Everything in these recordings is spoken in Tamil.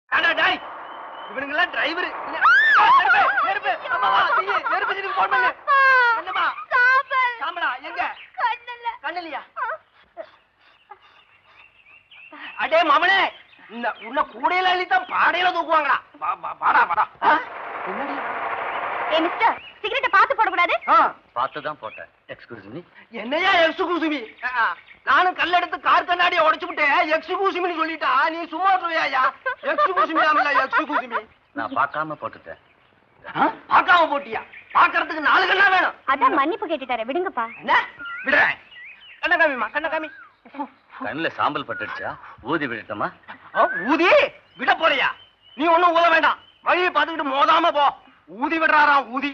அடா டாய் இவனுங்க எல்லாம் டிரைவர் நெருப்பு நெருப்பு அம்மா வா தீ நெருப்பு தீ போன் பண்ணு என்னம்மா சாம்பலா எங்க கண்ணலியா அடே மாமனே இந்த உன்ன கூடையில அள்ளித்தான் பாடையில தூக்குவாங்களா வா, வா, வாடா வாடா ஆ? என்னடி ஏ மிஸ்டர் சிகரெட்டை பார்த்து போடக்கூடாது ஆ, பார்த்து தான் போட்டேன் எக்ஸ்கியூஸ் மீ என்னையா எக்ஸ்கூசிமி நானும் கல்லெடுத்து கார் கண்ணாடியை உடைச்சு விட்டேன் எக்ஸ்கூசிமின்னு சொல்லிட்டா நீ சும்மா சொல்லியா எக்ஸ்கூசிமி ஆமல எக்ஸ்கூசிமி நான் பார்க்காம போட்டுட்டேன் பார்க்காம போட்டியா பாக்குறதுக்கு நாலு கண்ணா வேணும் அதான் மன்னிப்பு கேட்டுட்டாரு விடுங்கப்பா என்ன விடுறேன் கண்ணகாமிமா கண்ணகாமி கண்ணுல சாம்பல் பட்டுடுச்சா ஊதி விடட்டுமா ஊதி விட போறியா நீ ஒண்ணும் ஊத வேண்டாம் வழியை பார்த்துக்கிட்டு மோதாம போ ஊதி விடுறாராம் ஊதி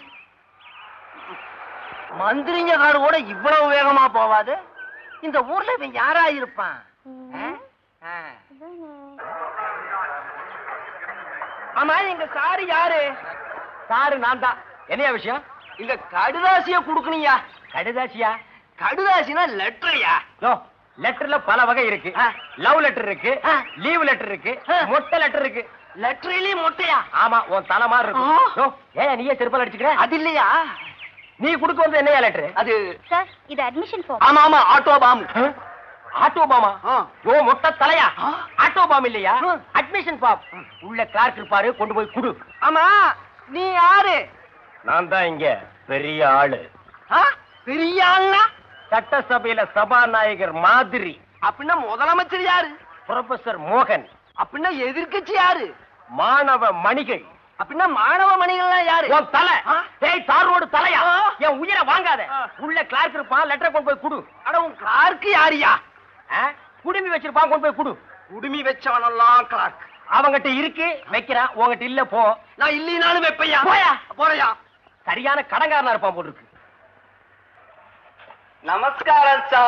மந்திரிங்க காடு கூட இவ்வளவு வேகமா போவாது இந்த ஊர்ல இவன் யாரா இருப்பான் ஆ? ஆ. ஆமா எங்க சாரு யாரு சாரு நான் தான் என்னையா விஷயம் இங்க கடுதாசிய குடுக்கணுயா கடுதாசியா கடுதாசினா லெட்டரையா யோ லெட்டர்ல பல வகை இருக்கு ஆ. லவ் லெட்டர் இருக்கு ஆ. லீவ் லெட்டர் இருக்கு ஆ. மொட்டை லெட்டர் இருக்கு லெட்டரிலேயே மொட்டையா ஆமா உன் தலை மாதிரி இருக்கும் ஆ. யோ ஏன் நீயே செருப்பால் அடிச்சுக்கிற அது இல்லையா நீ குடுக்க வந்து என்னையா லெட்டர் அது சார் இது அட்மிஷன் ஃபார்ம் ஆமா ஆமா ஆட்டோ பாம் ஆட்டோபாமா யோ மொட்டை தலையா ஆ. ஆட்டோபாம் இல்லையா ஆ. அட்மிஷன் ஃபார்ம் உள்ள கிளார்க் இருப்பாரு கொண்டு போய் குடு ஆமா நீ யாரு நான் தான் இங்க பெரிய ஆளு ஆ? பெரிய ஆள்னா சட்டசபையில சபாநாயகர் மாதிரி அப்படின்னா முதலமைச்சர் யாரு ப்ரொஃபசர் மோகன் அப்படின்னா எதிர்க்கட்சி யாரு மாணவ மணிகள் அப்படின்னா மாணவ மணிகள்லாம் யாரு உன் தலை ஆ? டேய் தார் ரோடு தலையா ஆ. என் உயிரை வாங்காத ஆ. உள்ள கிளார்க் இருப்பான் லெட்டர் கொண்டு போய் குடு அட உன் கிளார்க்கு யாரியா ஆ? குடுமி வச்சிருப்பான் கொண்டு போய் குடு குடுமி வச்சவனெல்லாம் கிளார்க் அவங்கிட்ட இருக்கு வைக்கிறான் உங்ககிட்ட இல்ல போ நான் இல்லைனாலும் வைப்பையா போயா. போறையா சரியான கடங்காரனா இருப்பான் போல இருக்கு நமஸ்காரம் சா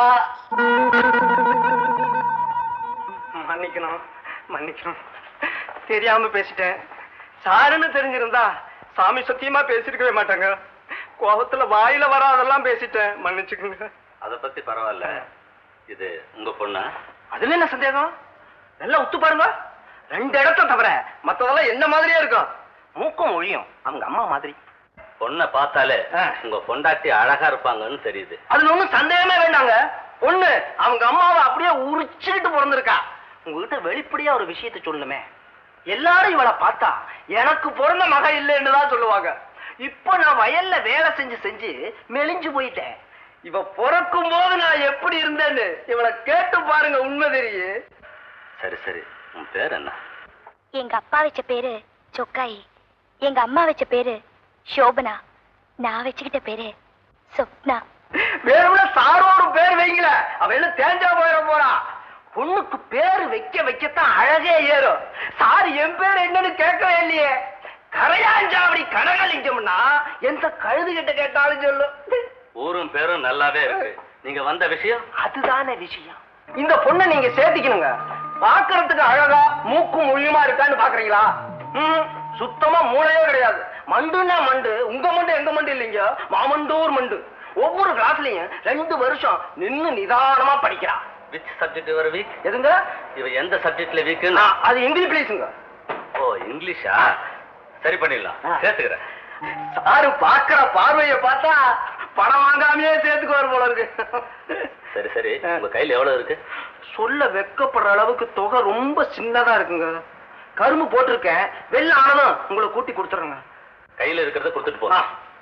மன்னிக்கணும் மன்னிக்கணும் தெரியாம பேசிட்டேன் சாருன்னு தெரிஞ்சிருந்தா சாமி சத்தியமா பேசிருக்கவே மாட்டாங்க கோபத்துல வாயில வராதெல்லாம் பேசிட்டேன் மன்னிச்சுக்கோங்க அத பத்தி பரவாயில்ல இது உங்க பொண்ணா அதுல என்ன சந்தேகம் நல்லா உத்து பாருங்க ரெண்டு இடத்த தவிர மத்ததெல்லாம் என்ன மாதிரியே இருக்கும் மூக்கும் ஒழியும் அவங்க அம்மா மாதிரி பொண்ணை பார்த்தாலே ஆ. உங்க பொண்டாட்டி அழகா இருப்பாங்கன்னு தெரியுது அதுல ஒண்ணும் சந்தேகமே வேண்டாங்க பொண்ணு அவங்க அம்மாவை அப்படியே உரிச்சுட்டு பிறந்திருக்கா உங்ககிட்ட வெளிப்படையா ஒரு விஷயத்தை சொல்லணுமே எல்லாரும் இவளை பார்த்தா எனக்கு பிறந்த மக இல்லைன்னு தான் சொல்லுவாங்க இப்போ நான் வயல்ல வேலை செஞ்சு செஞ்சு மெலிஞ்சு போயிட்டேன் இவ பிறக்கும் போது நான் எப்படி இருந்தேன்னு இவளை கேட்டு பாருங்க உண்மை தெரியும் சரி சரி உன் பேர் என்ன எங்க அப்பா வச்ச பேரு சொக்காயி எங்க அம்மா வச்ச பேரு சோபனா நான் வச்சுக்கிட்ட பேரு சொப்னா வேணும்னா சாரோடு பேர் வைங்கள அவ என்ன தேஞ்சா போயிட போறா பொண்ணுக்கு பேர் வைக்க வைக்கத்தான் அழகே ஏறும் சார் என் பேர் என்னன்னு கேட்கவே இல்லையே கரையாஞ்சாவடி கனகலிங்கம்னா எந்த கழுது கிட்ட கேட்டாலும் சொல்லு ஊரும் பேரும் நல்லாவே இருக்கு நீங்க வந்த விஷயம் அதுதானே விஷயம் இந்த பொண்ணை நீங்க சேர்த்திக்கணுங்க பாக்குறதுக்கு அழகா மூக்கும் மொழியுமா இருக்கான்னு பாக்குறீங்களா ம், சுத்தமா மூளையே கிடையாது மண்டுன்னா மண்டு உங்க மண்டு எங்க மண்டு இல்லைங்க மாமண்டூர் மண்டு ஒவ்வொரு கிளாஸ்லயும் ரெண்டு வருஷம் நின்னு நிதானமா படிக்கிறா விச் சப்ஜெக்ட் இவர் வீக் எதுங்க இவ எந்த சப்ஜெக்ட்ல வீக்குன்னு நான் அது இங்கிலீஷ் பிளீஸுங்க ஓ இங்கிலீஷா சரி பண்ணிடலாம் ஆ. சேர்த்துக்கிறேன் சாரு பாக்குற பார்வைய பார்த்தா பணம் வாங்காமயே சேர்த்துக்குவார் போல இருக்கு சரி சரி உங்க கையில எவ்வளவு இருக்கு சொல்ல வெக்கப்படுற அளவுக்கு தொகை ரொம்ப சின்னதா இருக்குங்க கரும்பு போட்டிருக்கேன் வெள்ள ஆனதும் உங்களை கூட்டி கொடுத்துறேங்க கையில இருக்கிறத கொடுத்துட்டு ஆ. போங்க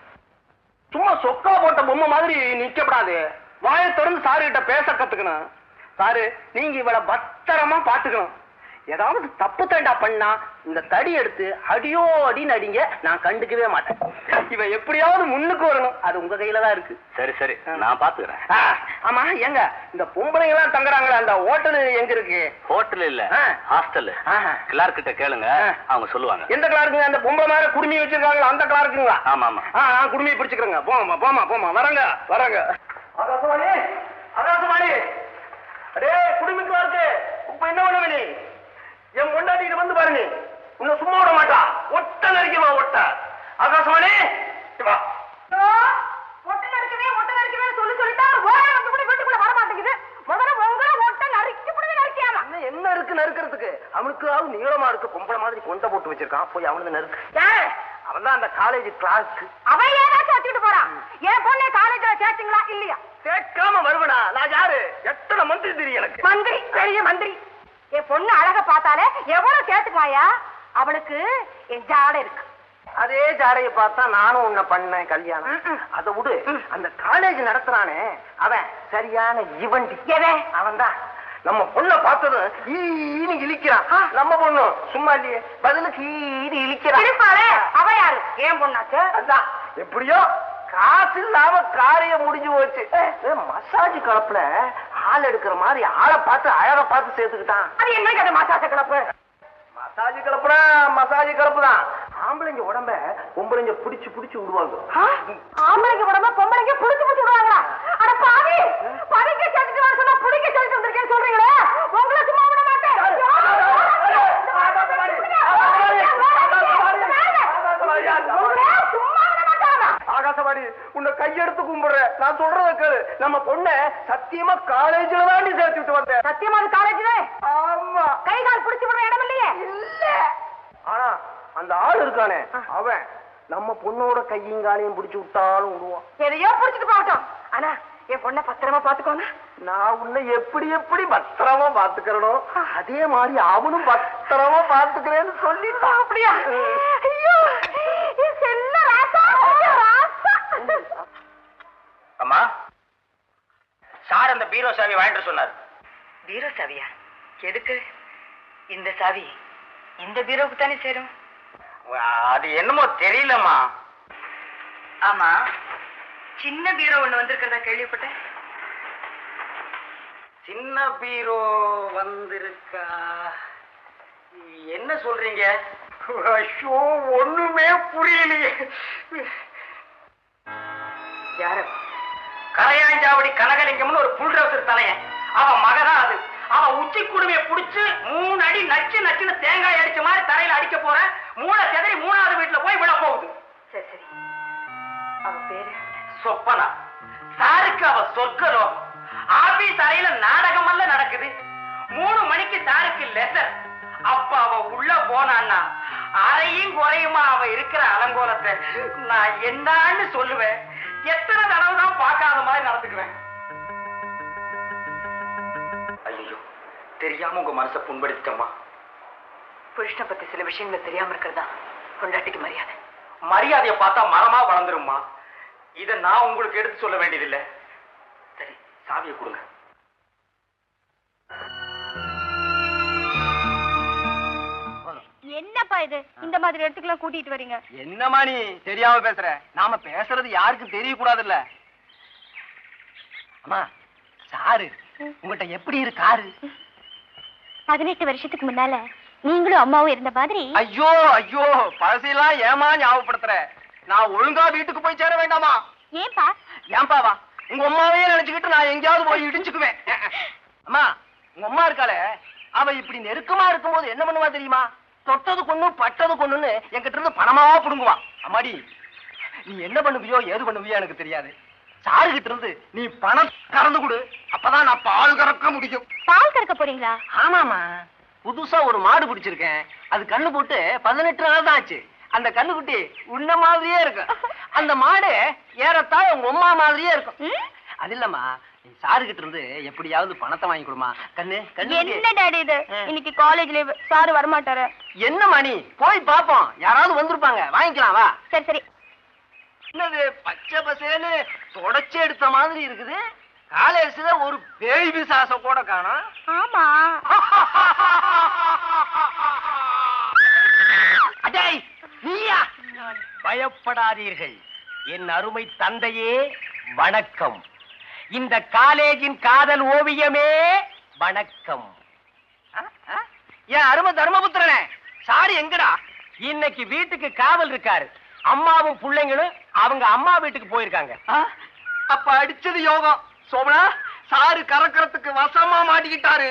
சும்மா சொக்கா போட்ட பொம்மை மாதிரி நிக்கப்படாது வாயை திறந்து சாரு கிட்ட பேச கத்துக்கணும் சாரு நீங்க இவளை பத்திரமா பாத்துக்கணும் ஏதாவது தப்பு தண்டா பண்ணா இந்த தடி எடுத்து அடியோ அடின்னு அடிங்க நான் கண்டுக்கவே மாட்டேன் இவ எப்படியாவது முன்னுக்கு வரணும் அது உங்க கையில தான் இருக்கு சரி சரி நான் பாத்துக்கிறேன் ஆ, ஆமா எங்க இந்த பொம்பளைங்க எல்லாம் தங்குறாங்களே அந்த ஹோட்டல் எங்க இருக்கு ஹோட்டல் இல்ல ஆ. ஹாஸ்டல் ஆஹா. கிளார்க் கிட்ட கேளுங்க ஆ. அவங்க சொல்லுவாங்க எந்த கிளாருக்குங்க அந்த பொம்பளை மேல குடுமி வச்சிருக்காங்களா அந்த கிளாருக்குங்களா ஆமா ஆமா ஆ ஆ, குடுமியை பிடிச்சுக்கிறேங்க போமா போமா போமா வரங்க வரங்க ஆகாசவாணி ஆகாசவாணி அடே குடுமி கிளாருக்கு இப்ப என்ன பண்ண நீ என் பொண்டாட்டிட்டு வந்து பாருங்க உன்னை சும்மா விட மாட்டா ஒட்ட நறுக்கிவா ஒட்ட ஆகாசவாணி இங்க வா ஒட்டை நறுக்கவே ஒட்டை நறுக்கவே சொல்லி சொல்லிட்டா ஓட வந்து கூட வீட்டுக்குள்ள வர மாட்டேங்குது முதல்ல உங்களை ஒட்டை நறுக்கி கூட நறுக்கியாமா இன்னும் என்ன இருக்கு நறுக்கிறதுக்கு அவனுக்கு ஆகும் நீளமா இருக்கு பொம்பளை மாதிரி கொண்ட போட்டு வச்சிருக்கான் போய் அவனது நெருக்கு யாரு அவன் தான் அந்த காலேஜ் கிளார்க் அவன் ஏதாச்சும் வச்சுட்டு போறான் என் பொண்ணை காலேஜ்ல சேர்த்தீங்களா இல்லையா கேட்காம வருவனா நான் யாரு எத்தனை மந்திரி தெரியும் எனக்கு மந்திரி பெரிய மந்திரி என் பொண்ணு அழக பார்த்தாலே எவ்வளவு சேர்த்துக்குவாயா அவளுக்கு என் ஜாடை இருக்கு அதே ஜாடையை பார்த்தா நானும் உன்னை பண்ணேன் கல்யாணம் ம்ம். அதை விடு அந்த காலேஜ் நடத்துறானே அவன் சரியான இவண்டி எவன் அவன் தான் நம்ம பொண்ணை பார்த்ததும் ஈன்னு இழிக்கிறான் நம்ம பொண்ணு சும்மா இல்லையே பதிலுக்கு ஈன்னு இழிக்கிறான் இருப்பாளே அவ யாரு ஏன் பொண்ணாச்சு அதான் எப்படியோ காசு இல்லாம காரியம் முடிஞ்சு போச்சு மசாஜ் கலப்புல ஆள் எடுக்கிற மாதிரி ஆளை பார்த்து அழக பார்த்து சேர்த்துக்கிட்டான் அது என்ன கதை மாசாச கிளப்பு மசாஜ் கலப்புனா மசாஜ் கலப்பு தான் ஆம்பளைங்க உடம்ப பொம்பளைங்க பிடிச்சு பிடிச்சு விடுவாங்க ஆம்பளைங்க உடம்ப பொம்பளைங்க புடிச்சு புடிச்சு விடுவாங்களா அட பாவி பறிக்க சேர்த்துட்டு வர சொன்னா புடிக்க சேர்த்து வந்திருக்கேன்னு சொல்றீங்களே உங்களை சும்மா விட மாட்டேன் உங்களை சும்மா விட மாட்டாங்க ஆகாசவாணி உன்னை கையெடுத்து கும்பிடுறேன் நான் சொல்றத கேளு நம்ம பொண்ணை சத்தியமா காலேஜ்ல தான் நீ சேர்த்து விட்டு வந்தேன் சத்தியமான காலேஜ்ல ஆமா கை கால் புடிச்சு விடுற இடம் இல்லையே இல்ல ஆனா அந்த ஆள் இருக்கானே அவன் நம்ம பொண்ணோட கையும் காலையும் பிடிச்சு விட்டாலும் விடுவான் எதையோ புடிச்சிட்டு போகட்டும் ஆனா என் பொண்ணை பத்திரமா பாத்துக்கோங்க நான் உன்னை எப்படி எப்படி பத்திரமா பாத்துக்கிறனோ அதே மாதிரி அவனும் பத்திரமா பாத்துக்கிறேன்னு சொல்லிட்டான் அப்படியா ஐயோ என் செல்ல ராசா ராசா அம்மா சார் அந்த பீரோ சாவி வாங்கிட்டு சொன்னார் பீரோ சாவியா எதுக்கு இந்த சாவி இந்த பீரோவுக்கு தானே சேரும் அது என்னமோ தெரியலம்மா ஆமா சின்ன பீரோ ஒண்ணு வந்திருக்கிறதா கேள்விப்பட்டேன் சின்ன பீரோ வந்திருக்கா என்ன சொல்றீங்க ஐயோ ஒண்ணுமே புரியலையே யாரு கரையாஞ்சாவடி கனகலிங்கம்னு ஒரு புல்ரவுசர் தலையன் அவன் மகதான் அது அவன் உச்சி குடுமையை புடிச்சு மூணு அடி நச்சு நச்சுன்னு தேங்காய் அடிச்ச மாதிரி தரையில அடிக்க போற மூளை செதறி மூணாவது வீட்டுல போய் விழ போகுது சரி சரி அவ பேரு சொப்பனா சாருக்கு அவ சொர்க்க ரோகம் ஆபீஸ் அறையில நாடகமல்ல நடக்குது மூணு மணிக்கு சாருக்கு லெசர் அப்ப அவ உள்ள போனான்னா அறையும் குறையுமா அவ இருக்கிற அலங்கோலத்தை நான் என்னன்னு சொல்லுவேன் எத்தனை தடவை தான் பார்க்காத மாதிரி நடந்துக்குவேன் ஐயோ தெரியாம உங்க மனசை புண்படுத்திட்டோமா புருஷனை பத்தி சில விஷயங்களை தெரியாம இருக்கிறதா பொண்டாட்டிக்கு மரியாதை மரியாதையை பார்த்தா மரமா வளர்ந்துருமா இத நான் உங்களுக்கு எடுத்து சொல்ல வேண்டியதில்லை சரி சாவியை கொடுங்க என்னப்பா இது இந்த மாதிரி இடத்துக்குலாம் கூட்டிட்டு வரீங்க என்னம்மா நீ தெரியாம பேசுற நாம பேசுறது யாருக்கும் தெரியக்கூடாதுல்ல அம்மா சாரு உங்ககிட்ட எப்படி இருக்கு காரு பதினெட்டு வருஷத்துக்கு முன்னால நீங்களும் அம்மாவும் இருந்த மாதிரி ஐயோ ஐயோ பழசையெல்லாம் ஏமா ஞாபகப்படுத்துற நான் ஒழுங்கா வீட்டுக்கு போய் சேர வேண்டாமா ஏன்பா ஏன்பா வா உங்க அம்மாவையே நினைச்சுக்கிட்டு நான் எங்கேயாவது போய் இடிச்சுக்குவேன் அம்மா உங்க அம்மா இருக்காளே அவ இப்படி நெருக்கமா இருக்கும்போது என்ன பண்ணுவா தெரியுமா தொட்டது கொண்ணு பட்டது கொண்ணுன்னு என்கிட்ட இருந்து பணமா புடுங்குவா அம்மாடி நீ என்ன பண்ணுவியோ ஏது பண்ணுவியோ எனக்கு தெரியாது சாருகிட்ட இருந்து நீ பணம் கறந்து கொடு அப்பதான் நான் பால் கறக்க முடியும் பால் கறக்க போறீங்களா ஆமாமா புதுசா ஒரு மாடு பிடிச்சிருக்கேன் அது கண்ணு போட்டு பதினெட்டு நாள் தான் ஆச்சு அந்த கண்ணுக்குட்டி உன்ன மாதிரியே இருக்கும் அந்த மாடு ஏறத்தாழ உங்க அம்மா மாதிரியே இருக்கும் ம்? அது இல்லம்மா நீ சாருகிட்ட இருந்து எப்படியாவது பணத்தை வாங்கி கொடுமா கண்ணு கண்ணு என்ன டாடி இது ஆ. இன்னைக்கு காலேஜ் லீவ் சார் வரமாட்டாரு என்னம்மா நீ போய் பாப்போம் யாராவது வந்திருப்பாங்க வாங்கிக்கலாம் வா சரி சரி என்னது பச்சை பசேன்னு தொடச்சி எடுத்த மாதிரி இருக்குது காலேஜ்ல ஒரு பேய் பிசாச கூட காணோம் ஆமா அடேய் நீயா பயப்படாதீர்கள் என் அருமை தந்தையே வணக்கம் இந்த காலேஜின் காதல் ஓவியமே வணக்கம் என் அருமை தர்மபுத்திரனே சாரி எங்கடா இன்னைக்கு வீட்டுக்கு காவல் இருக்காரு அம்மாவும் பிள்ளைங்களும் அவங்க அம்மா வீட்டுக்கு போயிருக்காங்க அப்ப அடிச்சது யோகம் சோமனா சாரு கறக்கறதுக்கு வசமா மாட்டிக்கிட்டாரு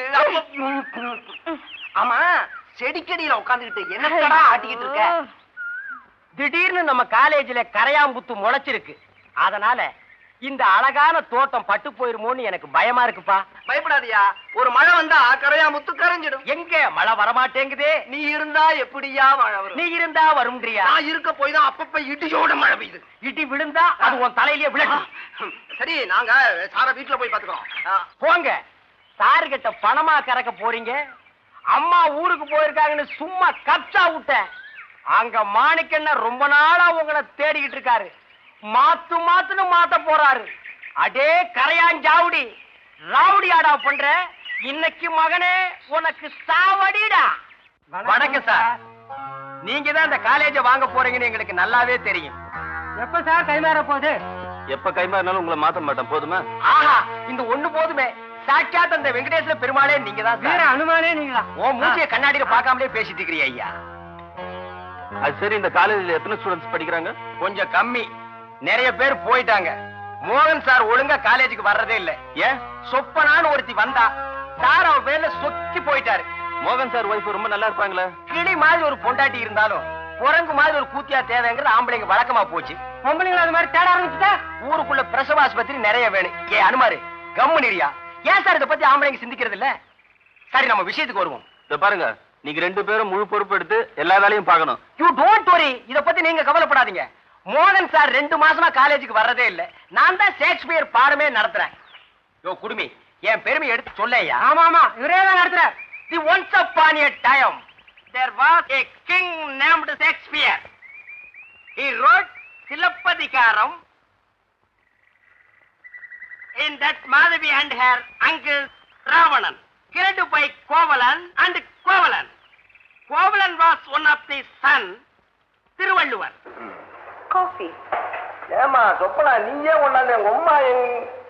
ஆமா செடிக்கடியில உட்காந்துக்கிட்டு என்னடா ஆட்டிக்கிட்டு இருக்க திடீர்னு நம்ம காலேஜ்ல கரையாம்புத்து முளைச்சிருக்கு அதனால இந்த அழகான தோட்டம் பட்டு போயிருமோன்னு எனக்கு பயமா இருக்குப்பா பயப்படாதியா ஒரு மழை வந்தா கரையா முத்து கரைஞ்சிடும் எங்க மழை வரமாட்டேங்குதே நீ இருந்தா எப்படியா மழை வரும் நீ இருந்தா வரும்ன்றியா நான் இருக்க போய் தான் அப்பப்ப இடியோட மழை பெய்யுது இடி விழுந்தா அது உன் தலையிலேயே விழட்டும் சரி நாங்க சார வீட்டுல போய் பாத்துக்கிறோம் ஆ, போங்க சாரு கிட்ட பணமா கறக்க போறீங்க அம்மா ஊருக்கு போயிருக்காங்கன்னு சும்மா கப்சா விட்டேன் அங்க மாணிக்கண்ண ரொம்ப நாளா உங்களை தேடிக்கிட்டு இருக்காரு மாத்து மாத்துன்னு மாத்த போறாரு அடே கரையாஞ்சாவுடி ராவுடியாடா பண்ற இன்னைக்கு மகனே உனக்கு சாவடிடா வணக்கம் சார் நீங்க தான் இந்த காலேஜ வாங்க போறீங்கன்னு எங்களுக்கு நல்லாவே தெரியும் எப்ப சார் கைமாற போகுது எப்ப கைமாறினாலும் உங்களை மாத்த மாட்டேன் போதுமா ஆஹா இந்த ஒண்ணு போதுமே சாட்சாத் அந்த வெங்கடேஸ்வர பெருமாளே நீங்க தான் வீர அனுமானே நீங்களா உன் மூஞ்சிய கண்ணாடியில பார்க்காமலே பேசிட்டு இருக்கிறீ ஐயா அது சரி இந்த காலேஜ்ல எத்தனை ஸ்டூடெண்ட்ஸ் படிக்கிறாங்க கொஞ்சம் கம்மி நிறைய பேர் போயிட்டாங்க மோகன் சார் ஒழுங்கா காலேஜுக்கு வர்றதே இல்ல ஏன் சொப்பனான்னு ஒருத்தி வந்தா சார் அவ பேர்ல சொக்கி போயிட்டாரு மோகன் சார் ஒய்ஃப் ரொம்ப நல்லா இருப்பாங்களே கிளி மாதிரி ஒரு பொண்டாட்டி இருந்தாலும் குரங்கு மாதிரி ஒரு கூத்தியா தேவைங்கிறது ஆம்பளைங்க வழக்கமா போச்சு பொம்பளைங்களை அது மாதிரி தேட ஆரம்பிச்சுட்டா ஊருக்குள்ள பிரசவ ஆஸ்பத்திரி நிறைய வேணும் ஏ அனுமாரு கம்முனிரியா ஏன் சார் இதை பத்தி ஆம்பளைங்க சிந்திக்கிறது இல்ல சரி நம்ம விஷயத்துக்கு வருவோம் இத பாருங்க நீங்க ரெண்டு பேரும் முழு பொறுப்பு எடுத்து எல்லா வேலையும் பார்க்கணும் யூ டோன்ட் வரி இத பத்தி நீங்க கவலைப்படாதீங்க மோகன் சார் ரெண்டு மாசமா காலேஜுக்கு வர்றதே இல்ல நான் தான் ஷேக்ஸ்பியர் பாடமே நடத்துறேன் யோ குடுமி என் பெருமை எடுத்து சொல்லையா ஆமா ஆமா இவரே தான் நடத்துற the once upon a time there was a king named Shakespeare he wrote Silappathikaram in that Madhavi and her uncle Ravanan killed by Kovalan and Kovalan Kovalan was one of the son Thiruvalluvar coffee ஏமா சொப்பனா நீயே கொண்டாந்து எங்க அம்மா எங்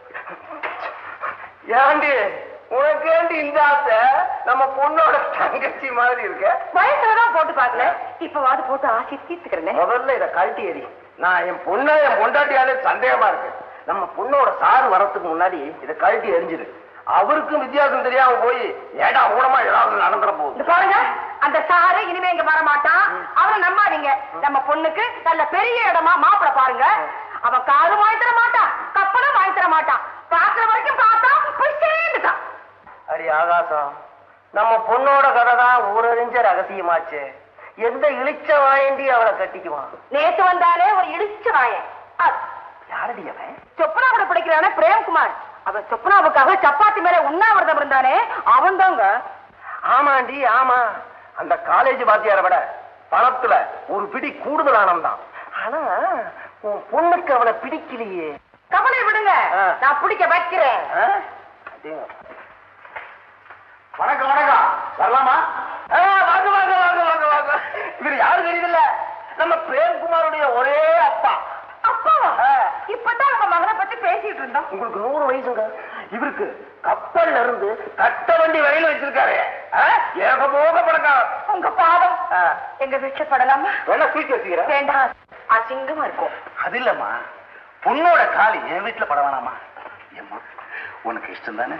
ஏண்டி உனக்கு ஏண்டி இந்த ஆசை நம்ம பொண்ணோட தங்கச்சி மாதிரி இருக்க வயசுலதான் போட்டு பாக்கல இப்பவாது போட்டு ஆசி தீர்த்துக்கிறேன் முதல்ல இத கழட்டி எறி நான் என் பொண்ணை என் பொண்டாட்டியாலே சந்தேகமா இருக்கு நம்ம பொண்ணோட சாரு வரத்துக்கு முன்னாடி இத கழட்டி எரிஞ்சிரு அவருக்கும் வித்தியாசம் தெரியாம போய் ஏடா ஊனமா ஏதாவது நடந்துற போகுது இது பாருங்க அந்த சாரு இனிமே இங்க வர மாட்டான் அவனை நம்பாதீங்க நம்ம பொண்ணுக்கு நல்ல பெரிய இடமா மாப்பிள பாருங்க அவன் காரும் வாங்கி தர மாட்டான் கப்பலும் வாங்கி தர மாட்டான் பாக்குற வரைக்கும் பார்த்தா போய் சேர்ந்துட்டான் அடி ஆகாசம் நம்ம பொண்ணோட கதை தான் ஊரறிஞ்ச ரகசியமாச்சு எந்த இழிச்ச வாயண்டி அவளை கட்டிக்குவான் நேத்து வந்தாலே ஒரு இடிச்ச வாயன் அது யாரடி அவன் சொப்னா கூட பிடிக்கிறான பிரேம்குமார் அவன் சொப்னாவுக்காக சப்பாத்தி மேல உண்ணாவிரதம் இருந்தானே அவன் தாங்க ஆமாண்டி ஆமா அந்த காலேஜ் வாத்தியாரை விட பணத்துல ஒரு பிடி கூடுதலானம் தான் ஆனா உன் பொண்ணுக்கு அவனை பிடிக்கலையே கவலை விடுங்க ஆ. நான் பிடிக்க வைக்கிறேன் ஆ? அடேங்க. வணக்கம் வணக்கம் வரலாமா ஆ, வாங்க வாங்க வாங்க வாங்க வாங்க இவர் யாரு தெரியுதுல்ல நம்ம பிரேம்குமாருடைய ஒரே அப்பா அப்பாவா ஆ. இப்பதான் நம்ம மகனை பத்தி பேசிட்டு இருந்தோம் உங்களுக்கு நூறு வயசுங்க இவருக்கு கப்பல்ல இருந்து கட்ட வண்டி வரையில வச்சிருக்காரு ஆ? ஏகபோக பணக்காரர் உங்க பாதம் ஆ. எங்க வீட்டுல படலாமா வேணா தூக்கி வச்சுக்கிறேன் வேண்டாம் அசிங்கமா இருக்கும் அது இல்லம்மா பொண்ணோட காலி என் வீட்டுல பட வேணாமா ஏம்மா உனக்கு இஷ்டம் தானே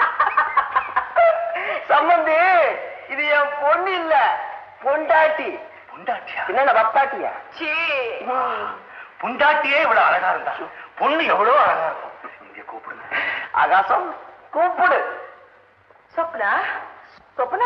சம்பந்தி இது என் பொண்ணு இல்ல பொண்டாட்டி பொண்டாட்டியா என்ன வப்பாட்டியா சீ பொண்டாட்டியே இவ்வளவு அழகா இருந்தா பொண்ணு எவ்வளவு அழகா இருக்கும் இங்க கூப்பிடுங்க ஆகாசம் கூப்பிடு சொப்னா சொப்னா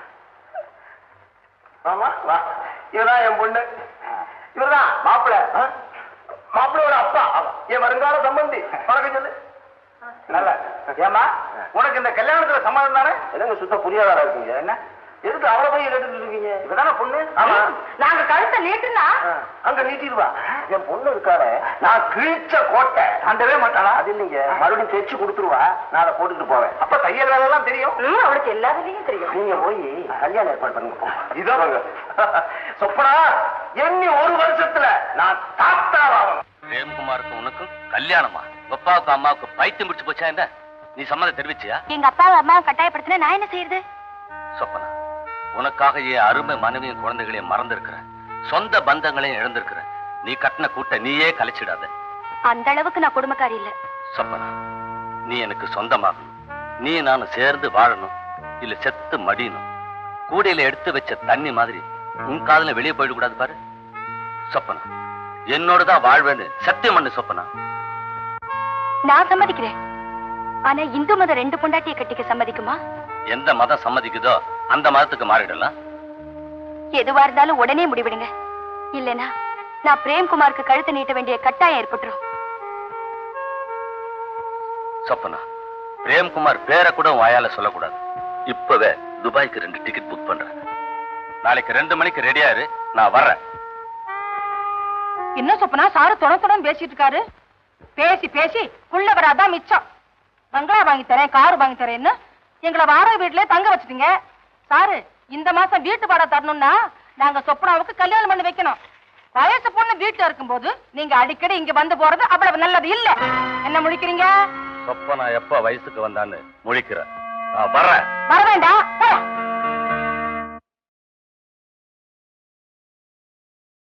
ஆமா வா இவதான் என் பொண்ணு இவர்தான் மாப்பிள்ள மாப்பிள்ளையோட அப்பா என் வருங்கால சம்பந்தி வணக்கம் சொல்லு நல்ல ஏமா உனக்கு இந்த கல்யாணத்துல சம்மதம் தானே என்னங்க சுத்த புரியாதாரா இருக்கீங்க என்ன எதுக்கு அவளை போய் எடுத்துட்டு இருக்கீங்க இவதானே பொண்ணு ஆமா நாங்க கழுத்தை நீட்டுனா ஆ, அங்க நீட்டிடுவா என் பொண்ணு இருக்காரு நான் கிழிச்ச கோட்டை தாண்டவே மாட்டாளா அது இல்லைங்க மறுபடியும் தைச்சு கொடுத்துருவா நான் அதை போட்டுட்டு போவேன் அப்ப தையல் வேலை எல்லாம் தெரியும் ம், அவளுக்கு எல்லா வேலையும் தெரியும் நீங்க போய் கல்யாணம் ஏற்பாடு பண்ணுங்க இதோ சொப்பனா எண்ணி ஒரு வருஷத்துல நான் தாத்தாவாகணும் பிரேம்குமாருக்கு உனக்கும் கல்யாணமா அப்பாவுக்கு அம்மாவுக்கு பைத்தியம் முடிச்சு போச்சா என்ன நீ சம்மதம் தெரிவிச்சியா எங்க அப்பாவை அம்மாவை கட்டாயப்படுத்தினா நான் என்ன செய்யறது சொப்பனா உனக்காக என் அருமை மனைவியும் குழந்தைகளையும் மறந்திருக்கிறேன் சொந்த பந்தங்களையும் இழந்திருக்கிறேன் நீ கட்டின கூட்ட நீயே கலைச்சிடாத அந்த அளவுக்கு நான் குடும்பக்காரி இல்ல சொப்பனா நீ எனக்கு சொந்தமாகணும் நீ நானும் சேர்ந்து வாழணும் இல்ல செத்து மடியணும் கூடையில எடுத்து வச்ச தண்ணி மாதிரி உன் காதுல வெளியே போயிடக்கூடாது பாரு சொப்பனா என்னோட தான் வாழ்வேன்னு சத்தியம் பண்ணு சொப்பனா நான் சம்மதிக்கிறேன் ஆனா இந்து மதம் ரெண்டு பொண்டாட்டியை கட்டிக்க சம்மதிக்குமா எந்த மதம் சம்மதிக்குதோ அந்த மதத்துக்கு மாறிடலாம் எதுவா இருந்தாலும் உடனே முடிவிடுங்க இல்லனா நான் பிரேம்குமாருக்கு கழுத்து நீட்ட வேண்டிய கட்டாயம் ஏற்பட்டுரும் சொப்பனா பிரேம்குமார் பேரை கூட உன் வாயால சொல்லக்கூடாது இப்பவே துபாய்க்கு ரெண்டு டிக்கெட் புக் பண்றேன் நாளைக்கு ரெண்டு மணிக்கு ரெடியா இரு நான் வர்றேன் என்ன சொப்பனா சாரு தொட தொடன்னு பேசிட்டு இருக்காரு பேசி பேசி உள்ள வராதான் மிச்சம் பங்களா வாங்கி தரேன் கார் வாங்கி தரேன்னு எங்களை வாடகை வீட்டுல தங்க வச்சிட்டீங்க சாரு இந்த மாசம் வீட்டு வாடகை தரணும்னா நாங்க சொப்பனாவுக்கு கல்யாணம் பண்ணி வைக்கணும் வயசு பொண்ணு வீட்டுல இருக்கும்போது நீங்க அடிக்கடி இங்க வந்து போறது அவ்வளவு நல்லது இல்ல என்ன முடிக்கிறீங்க சொப்பனா எப்ப வயசுக்கு வந்தான்னு முழிக்கிறேன் நான் வர்றேன் வர வேண்டாம்